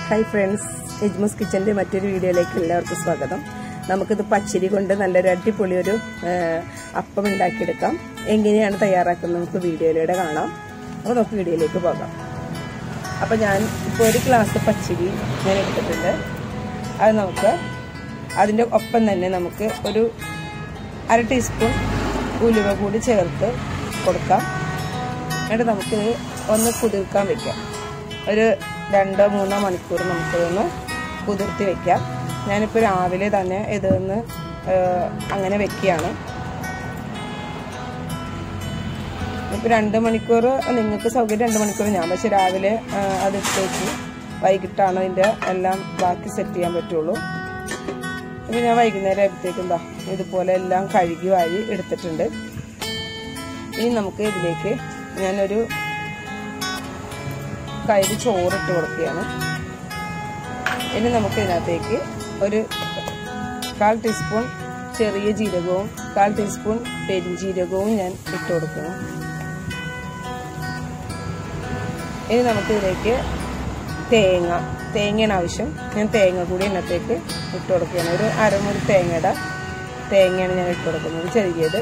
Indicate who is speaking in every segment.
Speaker 1: hi friends എജ്മൂസ് കിച്ചൻ്റെ മറ്റൊരു വീഡിയോയിലേക്ക് എല്ലാവർക്കും സ്വാഗതം നമുക്കിത് പച്ചരി കൊണ്ട് നല്ലൊരു അടിപൊളി ഒരു ആ, അപ്പം ഉണ്ടാക്കിയെടുക്കാം എങ്ങനെയാണ് തയ്യാറാക്കുന്നത് നമുക്ക് വീഡിയോയിലൂടെ കാണാം അപ്പോൾ നമുക്ക് വീഡിയോയിലേക്ക് പോകാം അപ്പോൾ ഞാൻ ഇപ്പോൾ ഒരു ഗ്ലാസ് പച്ചരി ഞാൻ എടുത്തിട്ടുണ്ട് അത് നമുക്ക് അതിൻ്റെ ഒപ്പം തന്നെ നമുക്ക് ഒരു അര ടീസ്പൂൺ ഉലുവ കൂടി ചേർത്ത് കൊടുക്കാം എന്നിട്ട് നമുക്കിത് ഒന്ന് കുതിർക്കാൻ വെക്കാം ഒരു രണ്ടോ മൂന്നോ മണിക്കൂർ നമുക്കിതൊന്ന് കുതിർത്തി വെക്കാം ഞാനിപ്പോൾ രാവിലെ തന്നെ ഇതൊന്ന് അങ്ങനെ വെക്കുകയാണ് ഇപ്പോൾ രണ്ട് മണിക്കൂർ നിങ്ങൾക്ക് സൗകര്യം രണ്ട് മണിക്കൂർ ഞാൻ പക്ഷെ രാവിലെ ആ, അത് ഇട്ട് വെച്ച് വൈകിട്ടാണ് അതിൻ്റെ എല്ലാം ബാക്കി സെറ്റ് ചെയ്യാൻ പറ്റുള്ളൂ ഇപ്പം ഞാൻ വൈകുന്നേരം ആയപ്പോഴത്തേക്കും എന്താ ഇതുപോലെ എല്ലാം കഴുകി വാരി എടുത്തിട്ടുണ്ട് ഇനി നമുക്ക് ഇതിലേക്ക് ഞാനൊരു കയ്യിൽ ചോറിട്ട് കൊടുക്കുകയാണ് ഇനി നമുക്ക് ഇതിനകത്തേക്ക് ഒരു കാൽ ടീസ്പൂൺ ചെറിയ ജീരകവും കാൽ ടീസ്പൂൺ പെരിഞ്ജീരകവും ഞാൻ ഇട്ട് കൊടുക്കണം ഇനി നമുക്ക് ഇതിലേക്ക് തേങ്ങ തേങ്ങയാണ് ആവശ്യം ഞാൻ തേങ്ങ കൂടി ഇതിനകത്തേക്ക് ഇട്ട് കൊടുക്കുകയാണ് ഒരു അരമുറി തേങ്ങയുടെ തേങ്ങയാണ് ഞാൻ ഇട്ട് കൊടുക്കുന്നത് ചെറിയത്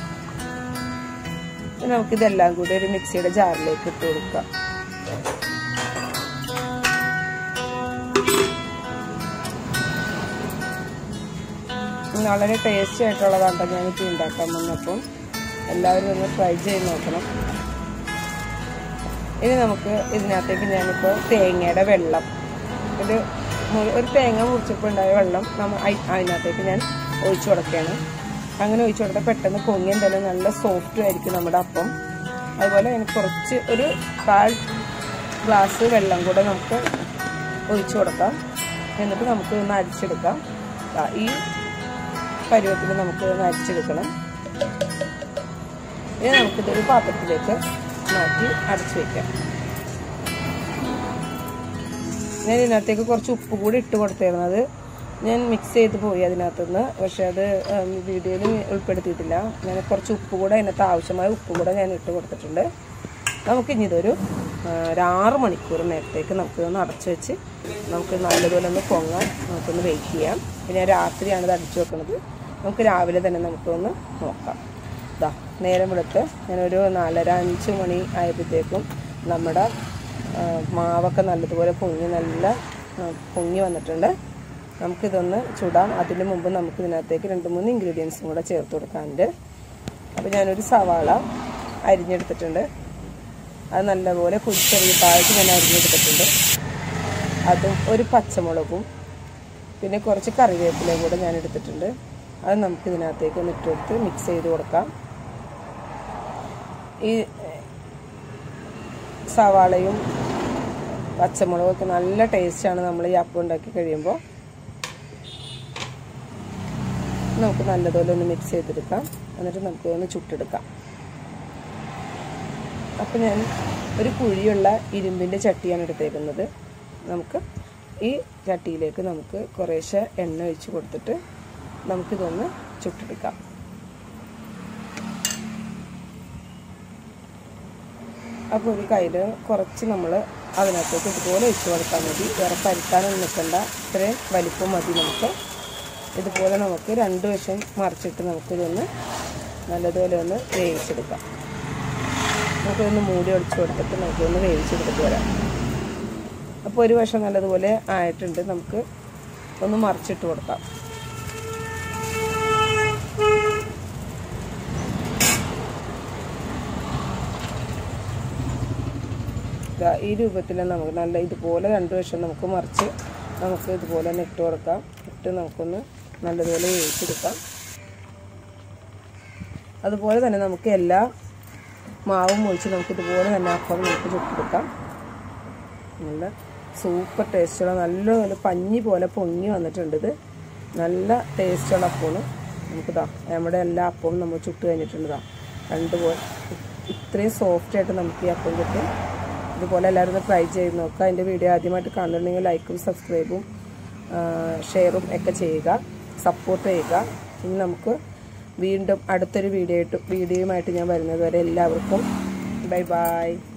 Speaker 1: ഇനി നമുക്കിതെല്ലാം കൂടി ഒരു മിക്സിയുടെ ജാറിലേക്ക് ഇട്ട് കൊടുക്കാം വളരെ ടേസ്റ്റി ആയിട്ടുള്ളതാണ് കേട്ടോ ഞാനിപ്പോൾ ഉണ്ടാക്കാൻ വന്നപ്പം എല്ലാവരും ഒന്ന് ട്രൈ ചെയ്ത് നോക്കണം ഇനി നമുക്ക് ഇതിനകത്തേക്ക് ഞാനിപ്പോൾ തേങ്ങയുടെ വെള്ളം ഒരു മു- ഒരു തേങ്ങ മുറിച്ചപ്പോൾ ഉണ്ടായ വെള്ളം നമ്മൾ അയി- അതിനകത്തേക്ക് ഞാൻ ഒഴിച്ചു കൊടുക്കുകയാണ് അങ്ങനെ ഒഴിച്ചു കൊടുത്താൽ പെട്ടെന്ന് പൊങ്ങിയും തന്നെ നല്ല സോഫ്റ്റും ആയിരിക്കും നമ്മുടെ അപ്പം അതുപോലെ അതിന് കുറച്ച് ഒരു കാൽ ഗ്ലാസ് വെള്ളം കൂടെ നമുക്ക് ഒഴിച്ചു കൊടുക്കാം എന്നിട്ട് നമുക്ക് ഒന്ന് അരിച്ചെടുക്കാം ദാ ഈ പരുവത്തിൽ നമുക്ക് ഒന്ന് അരിച്ചെടുക്കണം ഇനി നമുക്കിതൊരു പാത്രത്തിലേക്ക് മാറ്റി അടച്ചു വയ്ക്കാം ഞാൻ ഇതിനകത്തേക്ക് കുറച്ച് ഉപ്പ് കൂടി ഇട്ട് കൊടുത്തിരുന്നത് ഞാൻ മിക്സ് ചെയ്ത് പോയി അതിനകത്തുനിന്ന് പക്ഷെ അത് വീഡിയോയിൽ ഉൾപ്പെടുത്തിയിട്ടില്ല ഞാൻ കുറച്ച് ഉപ്പ് കൂടെ അതിനകത്ത് ആവശ്യമായ ഉപ്പ് കൂടെ ഞാൻ ഇട്ട് കൊടുത്തിട്ടുണ്ട് നമുക്കിനി ഇതൊരു ആ, ഒരു ആറ് മണിക്കൂർ നേരത്തേക്ക് നമുക്കിതൊന്ന് അടച്ചു വെച്ച് നമുക്ക് നല്ലതുപോലെ ഒന്ന് പൊങ്ങാൻ നമുക്കൊന്ന് വെയിറ്റ് ചെയ്യാം പിന്നെ ഞാൻ രാത്രിയാണ് ഇത് അടിച്ചു വെക്കുന്നത് നമുക്ക് രാവിലെ തന്നെ നമുക്കൊന്ന് നോക്കാം ഇതാ നേരം വെളുത്ത് ഞാനൊരു നാലര അഞ്ച് മണി ആയപ്പോഴത്തേക്കും നമ്മുടെ ആ, മാവൊക്കെ നല്ലതുപോലെ പൊങ്ങി നല്ല ആ, പൊങ്ങി വന്നിട്ടുണ്ട് നമുക്കിതൊന്ന് ചുടാം അതിന് മുമ്പ് നമുക്ക് ഇതിനകത്തേക്ക് രണ്ട് മൂന്ന് ഇൻഗ്രീഡിയൻസും കൂടെ ചേർത്ത് കൊടുക്കാനുണ്ട് അപ്പോൾ ഞാനൊരു സവാള അരിഞ്ഞെടുത്തിട്ടുണ്ട് അത് നല്ലപോലെ കുഴി ചെറിയതായിട്ട് ഞാൻ അരിഞ്ഞെടുത്തിട്ടുണ്ട് അതും ഒരു പച്ചമുളകും പിന്നെ കുറച്ച് കറിവേപ്പിലയും കൂടെ ഞാൻ എടുത്തിട്ടുണ്ട് അത് നമുക്ക് ഇതിനകത്തേക്ക് ഒന്ന് ഇട്ട് കൊടുത്ത് മിക്സ് ചെയ്ത് കൊടുക്കാം ഈ സവാളയും പച്ചമുളകും ഒക്കെ നല്ല ടേസ്റ്റാണ് നമ്മൾ ഈ അപ്പം ഉണ്ടാക്കി കഴിയുമ്പോൾ നമുക്ക് നല്ലതുപോലെ ഒന്ന് മിക്സ് ചെയ്തെടുക്കാം എന്നിട്ട് നമുക്ക് ഒന്ന് ചുട്ടെടുക്കാം അപ്പം ഞാൻ ഒരു കുഴിയുള്ള ഇരുമ്പിൻ്റെ ചട്ടിയാണ് എടുത്തേക്കുന്നത് നമുക്ക് ഈ ചട്ടിയിലേക്ക് നമുക്ക് കുറേശ്ശെ എണ്ണ ഒഴിച്ച് കൊടുത്തിട്ട് നമുക്കിതൊന്ന് ചുട്ടെടുക്കാം അപ്പോൾ ഒരു കയ്യിൽ കുറച്ച് നമ്മൾ അതിനകത്തേക്ക് ഇതുപോലെ ഒഴിച്ച് കൊടുത്താൽ മതി വേറെ പരുത്താനൊന്നും നിൽക്കണ്ട ഇത്രയും വലിപ്പം മതി നമുക്ക് ഇതുപോലെ നമുക്ക് രണ്ട് വശം മറിച്ചിട്ട് നമുക്കിതൊന്ന് നല്ലതുപോലെ ഒന്ന് വേവിച്ചെടുക്കാം നമുക്കൊന്ന് മൂടി ഒളിച്ച് കൊടുത്തിട്ട് നമുക്കൊന്ന് വേവിച്ചെടുത്തിട്ട് വരാം അപ്പോൾ ഒരു വശം നല്ലതുപോലെ ആയിട്ടുണ്ട് നമുക്ക് ഒന്ന് മറിച്ചിട്ട് കൊടുക്കാം ദാ ഈ രൂപത്തിൽ നമുക്ക് നല്ല ഇതുപോലെ രണ്ട് വശം നമുക്ക് മറിച്ച് നമുക്ക് ഇതുപോലെ തന്നെ ഇട്ട് കൊടുക്കാം ഇട്ട് നമുക്കൊന്ന് നല്ലതുപോലെ വേവിച്ചെടുക്കാം അതുപോലെ തന്നെ നമുക്ക് എല്ലാ മാവും ഒഴിച്ച് നമുക്ക് ഇതുപോലെ തന്നെ അപ്പം നമുക്ക് ചുട്ടെടുക്കാം നല്ല സൂപ്പർ ടേസ്റ്റുള്ള നല്ലപോലെ പഞ്ഞി പോലെ പൊങ്ങി വന്നിട്ടുണ്ട് ഇത് നല്ല ടേസ്റ്റുള്ള അപ്പമാണ് നമുക്കിതാ നമ്മുടെ എല്ലാ അപ്പവും നമ്മൾ ചുട്ട് കഴിഞ്ഞിട്ടുണ്ട് ഇതാ രണ്ടുപോലെ ഇത്രയും സോഫ്റ്റ് ആയിട്ട് നമുക്ക് ഈ അപ്പം കിട്ടും ഇതുപോലെ എല്ലാവരും ഒന്ന് ട്രൈ ചെയ്ത് നോക്കുക അതിൻ്റെ വീഡിയോ ആദ്യമായിട്ട് കാണുന്നുണ്ടെങ്കിൽ ലൈക്കും സബ്സ്ക്രൈബും ഷെയറും ഒക്കെ ചെയ്യുക സപ്പോർട്ട് ചെയ്യുക ഇനി നമുക്ക് വീണ്ടും അടുത്തൊരു വീഡിയോ വീഡിയോയുമായിട്ട് ഞാൻ വരുന്നത് വരെ എല്ലാവർക്കും ബൈ ബൈ